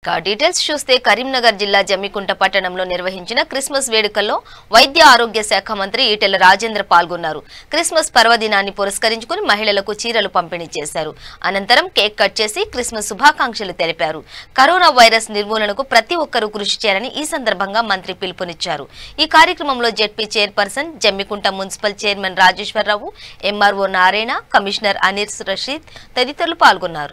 ఇక డీటెయిల్స్ చూస్తే కరీంనగర్ జిల్లా జమ్మికుంట పట్టణంలో నిర్వహించిన క్రిస్మస్ వేడుకల్లో వైద్య ఆరోగ్య శాఖ మంత్రి ఈటెల రాజేంద్ర పాల్గొన్నారు క్రిస్మస్ పర్వదినాన్ని పురస్కరించుకుని మహిళలకు చీరలు పంపిణీ చేశారు అనంతరం కేక్ కట్ చేసి క్రిస్మస్ శుభాకాంక్షలు తెలిపారు కరోనా వైరస్ నిర్మూలనకు ప్రతి ఒక్కరూ కృషి చేయాలని ఈ సందర్భంగా మంత్రి పిలుపునిచ్చారు ఈ కార్యక్రమంలో ZP chairperson Jammikunta municipal chairman Rajeshwara Rao MRO Narayana commissioner అనిర్స్ రషీద్ తదితరులు పాల్గొన్నారు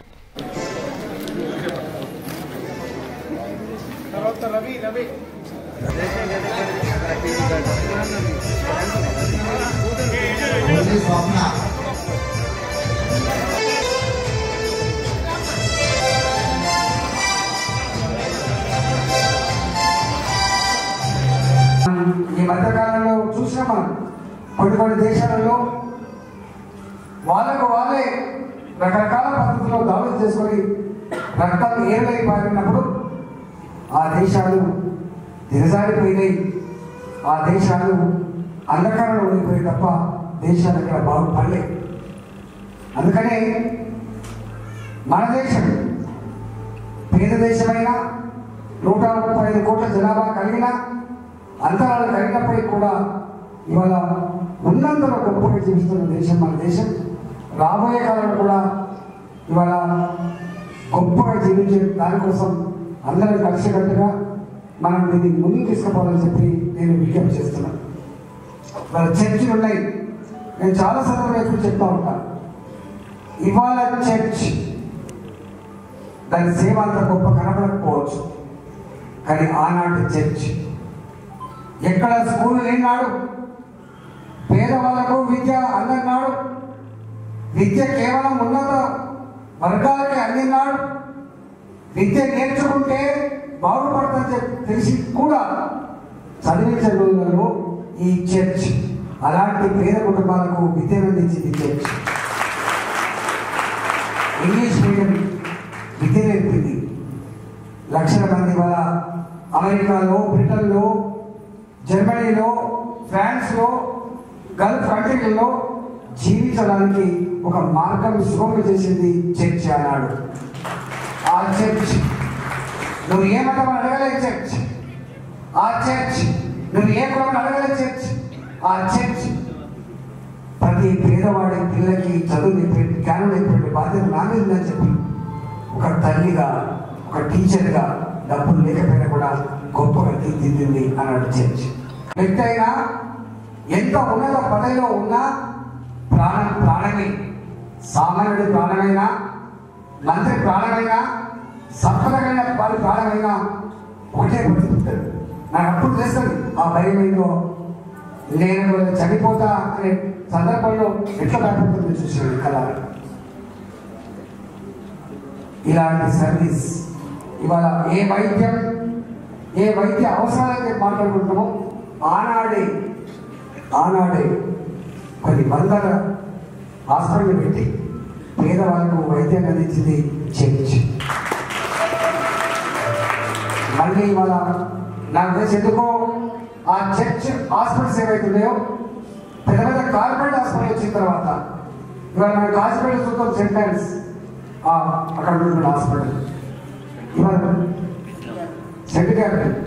ఓన్లీ స్వప్న ఈ మధ్యకాలంలో చూసిన మనం కొన్ని కొన్ని దేశాలలో వాళ్ళకు వాళ్ళే రకరకాల పద్ధతుల్లో దాడులు చేసుకొని రక్తాలు ఏరులై పారినప్పుడు ఆ దేశాలు దిగజారిపోయినాయి ఆ దేశాలు అంధకారంలో ఉండిపోయి తప్ప దేశాలు ఇక్కడ బాగుపడలే అందుకనే మన దేశం పేద దేశమైన నూట ముప్పై ఐదు కోట్ల జనాభా కలిగిన అంతరాలు కలిగినప్పటికీ కూడా ఇవాళ ఉన్నంతలో గొప్పగా జీవిస్తున్న దేశం మన దేశం రాబోయే కాలంలో కూడా ఇవాళ గొప్పగా జీవించే దానికోసం అందరం కలిసికట్టుగా మనం దీన్ని ముందుకు తీసుకుపోవాలని చెప్పి నేను విజ్ఞప్తి చేస్తున్నాను ఇవాళ చర్చిలు ఉన్నాయి నేను చాలా సందర్భాలు ఎప్పుడు చెప్తా ఉంటాను ఇవాళ చర్చ్ దాని సేవ అంత గొప్ప కనబడకపోవచ్చు కానీ ఆనాటి చర్చ్ ఎక్కడ స్కూల్ లేనాడు పేదవాళ్ళకు విద్య అందన్నాడు విద్య కేవలం ఉన్నత వర్గాలకి అందినాడు విద్య నేర్చుకుంటే బాగుపడతాని చెప్పి తెలిసి కూడా చదివించే రోజులలో ఈ చర్చ్ అలాంటి పేద కుటుంబాలకు విద్యను అందించింది చర్చ్ ఇంగ్లీష్ మీడియం విద్య నేర్పింది లక్షల మంది వాళ్ళ అమెరికాలో బ్రిటన్లో జర్మనీలో ఫ్రాన్స్లో గల్ఫ్ కంట్రీలలో జీవించడానికి ఒక మార్గం సుగమం చేసింది చర్చ్ అన్నాడు ఆ చర్చ్ నువ్వు ఏ మతం అడగలే చర్చ్ ఆ చర్చ్ నువ్వు ఏ కులం అడగలే చర్చ్ ఆ చర్చ్ ప్రతి పేదవాడి పిల్లకి చదువు నేర్పే జ్ఞానం నేర్పే బాధ్యత నా మీద ఉందని చెప్పి ఒక తల్లిగా ఒక టీచర్గా డబ్బులు లేకపోయినా కూడా గొప్పగా తీర్చిదిద్దింది అన్నాడు చర్చ్ వ్యక్తి అయినా ఎంత ఉన్నత పదవిలో ఉన్నా ప్రాణం ప్రాణమే సామాన్యుడి ప్రాణమైనా మంత్రి ప్రాణమైనా సంపదమైన వారి ప్రాణమైనా ఒకటే బతుకుతాడు నాకు అప్పుడు తెలుస్తుంది ఆ భయం ఏందో నేను చనిపోతా అనే సందర్భంలో ఎట్లా భయపడుతుంది చూసాడు కళ ఇలాంటి సర్వీస్ ఇవాళ ఏ వైద్యం ఏ వైద్య అవసరాలైతే మాట్లాడుకుంటున్నామో ఆనాడే ఆనాడే కొన్ని వందల హాస్పిటల్ పెట్టి పేదవాళ్ళకు వైద్యం అందించింది చర్చ్ మళ్ళీ ఇవాళ నాకు తెలిసి ఎందుకో ఆ చర్చ్ హాస్పిటల్స్ ఏవైతున్నాయో పెద్ద పెద్ద కార్పొరేట్ హాస్పిటల్ వచ్చిన తర్వాత ఇవాళ మనకి హాస్పిటల్ చూద్దాం సెంట్ ఆన్స్ అక్కడ ఉన్న హాస్పిటల్ ఇవాళ సెంట్ క్యాపిటల్